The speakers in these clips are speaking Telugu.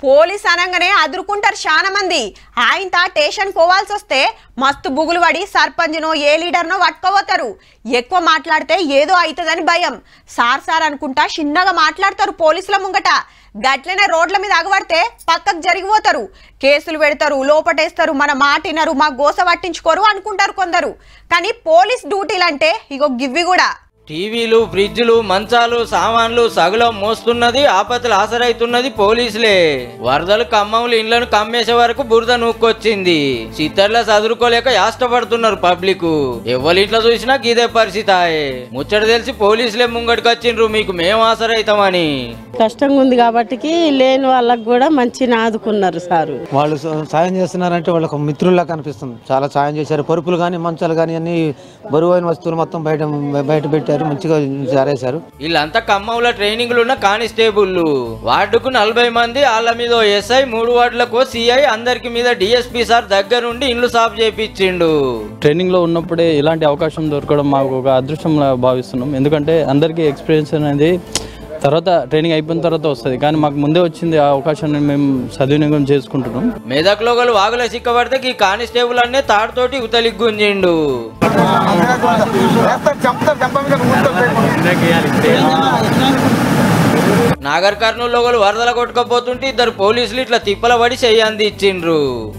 పోలీస్ అనగానే అదురుకుంటారు చాలా మంది ఆయన స్టేషన్ పోవాల్సి వస్తే మస్తు బుగులు పడి సర్పంచ్నో ఏ లీడర్నో పట్టుకోపోతారు ఎక్కువ మాట్లాడితే ఏదో అవుతుందని భయం సార్ సార్ అనుకుంటా చిన్నగా మాట్లాడతారు పోలీసుల ముంగట గట్లనే రోడ్ల మీద అగబడితే పక్కకు జరిగిపోతారు కేసులు పెడతారు లోపటేస్తారు మన మాటినరు మా గోస పట్టించుకోరు అనుకుంటారు కొందరు కానీ పోలీస్ డ్యూటీలు అంటే ఇగో గివ్వి కూడా టీవీలు ఫ్రిడ్జ్లు మంచాలు సామాన్లు సగలం మోస్తున్నది ఆపత్తులు ఆసరైతున్నది పోలీసులే వరదలు ఖమ్మంలు ఇండ్లను కమ్మేసే వరకు బురద నూక్కొచ్చింది చిత్తర్ల చదువుకోలేక యాష్టపడుతున్నారు పబ్లిక్ ఎవరింట్లో చూసినా గీదే పరిస్థితి ఆయే ముచ్చట తెలిసి పోలీసులే ముంగడికి వచ్చిండ్రు మీకు మేము ఆసరైతామని కష్టంగా ఉంది కాబట్టికి లేని వాళ్ళకి కూడా మంచిగా ఆదుకున్నారు సారు వాళ్ళు స- సాయం చేస్తున్నారంటే వాళ్ళకు మిత్రుల్లా కనిపిస్తుంది చాలా సాయం చేశారు పరుపులు కానీ మంచాలు కానీ అన్ని బరువైన వస్తువులు మొత్తం బయట బయట పెట్టారు మంచిగా జారేశారు వీళ్ళంతా ఖమ్మంలో ట్రైనింగ్లు ఉన్న కానిస్టేబుల్లు వార్డుకు నలభై మంది వాళ్ళ మీద ఓ ఎస్ఐ మూడు వార్డులకు సిఐ అందరికి మీద డిఎస్పీ సార్ దగ్గరుండి ఇండ్లు సాఫ్ చేపించిండు ట్రైనింగ్లో ఉన్నప్పుడే ఇలాంటి అవకాశం దొరకడం మాకు ఒక అదృష్టంలా భావిస్తున్నాం ఎందుకంటే అందరికీ ఎక్స్పీరియన్స్ అనేది తర్వాత ట్రైనింగ్ అయిపోయిన తర్వాత వస్తుంది కానీ మాకు ముందే వచ్చింది ఆ అవకాశాన్ని మేము సద్వినియోగం చేసుకుంటున్నాం మెదక్లో గల వాగుల సిక్కబడితే ఈ కానిస్టేబుల్ అన్నే తాడుతోటి ఉతలికి గుంజిండు నాగర్ కర్నూలు గల వరదల కొట్టుకపోతుంటే ఇద్దరు పోలీసులు ఇట్లా తిప్పల పడి చెయ్యంది ఇచ్చిండ్రు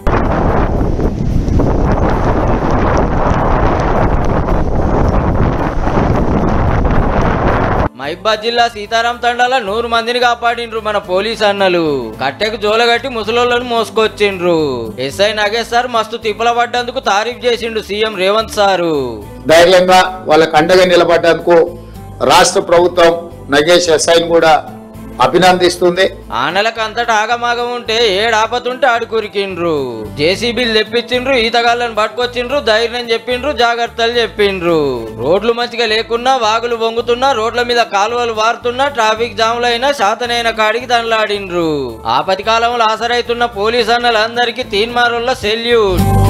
మహిబాద్ జిల్లా సీతారాం తండాల నూరు మందిని కాపాడిండ్రు మన పోలీస్ అన్నలు కట్టెకు జోలగట్టి ముసలోళ్ళను మోసుకొచ్చిండ్రు ఎస్ఐ నాగేష్ సార్ మస్తు తిప్పల పడ్డందుకు తారీఫ్ చేసిండు సీఎం రేవంత్ సారు ధైర్యంగా వాళ్ళకు అండగా నిలబడ్డందుకు రాష్ట్ర ప్రభుత్వం నగేష్ ఎస్ఐని కూడా అభినందిస్తుంది ఆనలకు అంతటా ఆగమాగం ఉంటే ఏడాపతుంటే ఆడు కురికిండ్రు జేసీబీలు తెప్పించిండ్రు ఈతగాళ్ళని పట్టుకొచ్చిండ్రు ధైర్యం చెప్పిండ్రు జాగ్రత్తలు చెప్పిండ్రు రోడ్లు మంచిగా లేకున్నా వాగులు వంగుతున్నా రోడ్ల మీద కాలువలు వారుతున్నా ట్రాఫిక్ జాములు అయినా శాతనైన కాడికి దండలాడిండ్రు ఆపతి కాలంలో ఆసరైతున్న పోలీస్ అన్నలందరికీ తీన్మారుల్లో సెల్యూట్